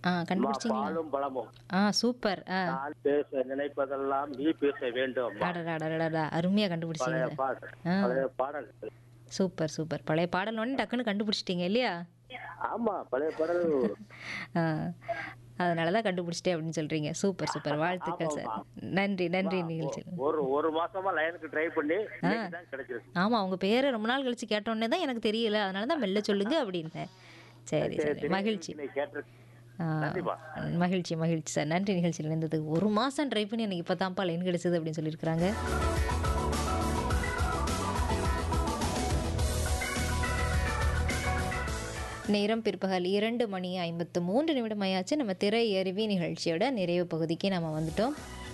ஆ கண்டுபிடிச்சிங்களா பாலும் பழமும் ஆ சூப்பர் ஆ நான் பேச நினைப்பதெல்லாம் நீ பேச வேண்டும் அடடா அருமையாக கண்டுபிடிச்சிங்க பழைய பாடல் ஆ. பழைய பாடல் சூப்பர் சூப்பர் பழைய பாடல் ஒன்று டக்குன்னு கண்டுபிடிச்சிட்டீங்க இல்லையா ஆமா பழைய பாடல் ஆ அதனால தான் கண்டுபிடிச்சிட்டே அப்படின்னு சொல்றீங்க சூப்பர் சூப்பர் வாழ்த்துக்கள் சார் நன்றி நன்றி நிகழ்ச்சியில் ஒரு ஒரு மாசமா லைனுக்கு ட்ரை பண்ணி இன்னைக்கு தான் கிடைச்சிருக்கு ஆமாம் உங்கள் பேரை ரொம்ப நாள் கழிச்சு கேட்டோன்னே தான் எனக்கு தெரியல அதனால தான் மெல்ல சொல்லுங்க அப்படின்னேன் சரி சரி மகிழ்ச்சி நீ கேட்டிருக்கு ஆ, கண்டிப்பா. மகிழ்ச்சி மகிழ்ச்சி சார் நன்றி நிகழ்ச்சியில் இருந்ததுக்கு ஒரு மாதம் ட்ரை பண்ணி எனக்கு இப்போ தான்ப்பா லைன் கிடைச்சது அப்படின்னு சொல்லியிருக்கிறாங்க நேரம் பிற்பகல் இரண்டு மணி ஐம்பத்து மூன்று நிமிடம் ஆயாச்சு நம்ம திரை அருவி நிகழ்ச்சியோட நிறைவு பகுதிக்கு நம்ம வந்துட்டோம்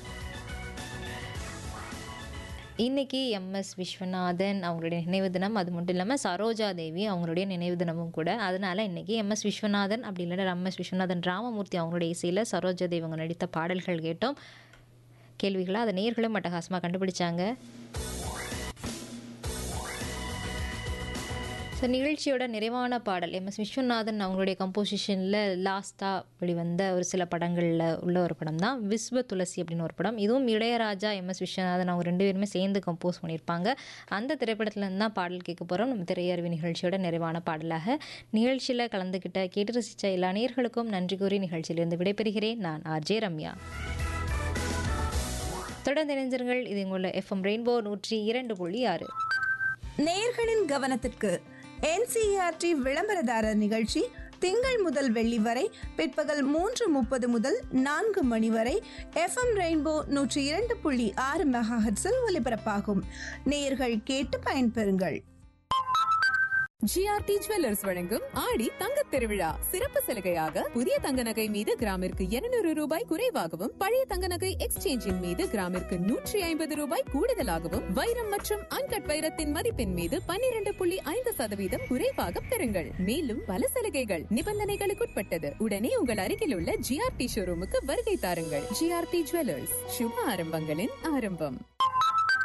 இன்னைக்கு எம்எஸ் விஸ்வநாதன் அவங்களுடைய நினைவு தினம் அது மட்டும் இல்லாமல் சரோஜா தேவி அவங்களுடைய நினைவு தினமும் கூட அதனால இன்னைக்கு எம்எஸ் விஸ்வநாதன் அப்படி இல்லைன்னா எம்எஸ் விஸ்வநாதன் ராமமூர்த்தி அவங்களுடைய இசையில் சரோஜா தேவி அவங்க நடித்த பாடல்கள் கேட்டோம் கேள்விகளாக அதை நேர்களும் அட்டகாசமாக கண்டுபிடிச்சாங்க ஸோ நிகழ்ச்சியோட நிறைவான பாடல் எம் எஸ் விஸ்வநாதன் அவங்களுடைய கம்போசிஷனில் லாஸ்ட்டாக வெளிவந்த ஒரு சில படங்களில் உள்ள ஒரு படம் தான் விஸ்வ துளசி அப்படின்னு ஒரு படம் இதுவும் இளையராஜா எம் எஸ் விஸ்வநாதன் அவங்க ரெண்டு பேருமே சேர்ந்து கம்போஸ் பண்ணியிருப்பாங்க அந்த திரைப்படத்துல இருந்து தான் பாடல் கேட்க போகிறோம் நம்ம திரையறிவு நிகழ்ச்சியோட நிறைவான பாடலாக நிகழ்ச்சியில் கலந்துக்கிட்ட கேட்டு ரசித்த எல்லா நேர்களுக்கும் நன்றி கூறி நிகழ்ச்சியிலிருந்து விடைபெறுகிறேன் நான் ஆர்ஜே ரம்யா தொடர்ந்து இணைஞ்சிருங்கள் இது உங்களோட எஃப்எம் ரெயின்போ நூற்றி இரண்டு புள்ளி ஆறு நேயர்களின் கவனத்திற்கு என்சிஆர்டி விளம்பரதாரர் நிகழ்ச்சி திங்கள் முதல் வெள்ளி வரை பிற்பகல் மூன்று முப்பது முதல் நான்கு மணி வரை எஃப்எம் ரெயின்போ நூற்றி இரண்டு புள்ளி ஆறு மெகாஹெட்ஸில் ஒலிபரப்பாகும் நேயர்கள் கேட்டு பயன்பெறுங்கள் ஜிஆர்டி ஜுவல்லர்ஸ் வழங்கும் ஆடி தங்கத் திருவிழா சிறப்பு சலுகையாக புதிய தங்க நகை மீது கிராமிற்கு 200 ரூபாய் குறைவாகவும் பழைய தங்க நகை எக்ஸ்சேஞ்சின் மீது கிராமிற்கு நூற்றி ஐம்பது ரூபாய் கூடுதலாகவும் வைரம் மற்றும் அன்கட் வைரத்தின் மதிப்பின் மீது 12.5% புள்ளி ஐந்து சதவீதம் குறைவாக பெறுங்கள் மேலும் பல சலுகைகள் நிபந்தனைகளுக்குட்பட்டது உடனே உங்கள் அருகில் உள்ள ஜிஆர்டி ஷோரூமுக்கு வருகை தாருங்கள் ஜிஆர்டி ஜுவல்லர்ஸ் சுப ஆரம்பங்களின் ஆரம்பம்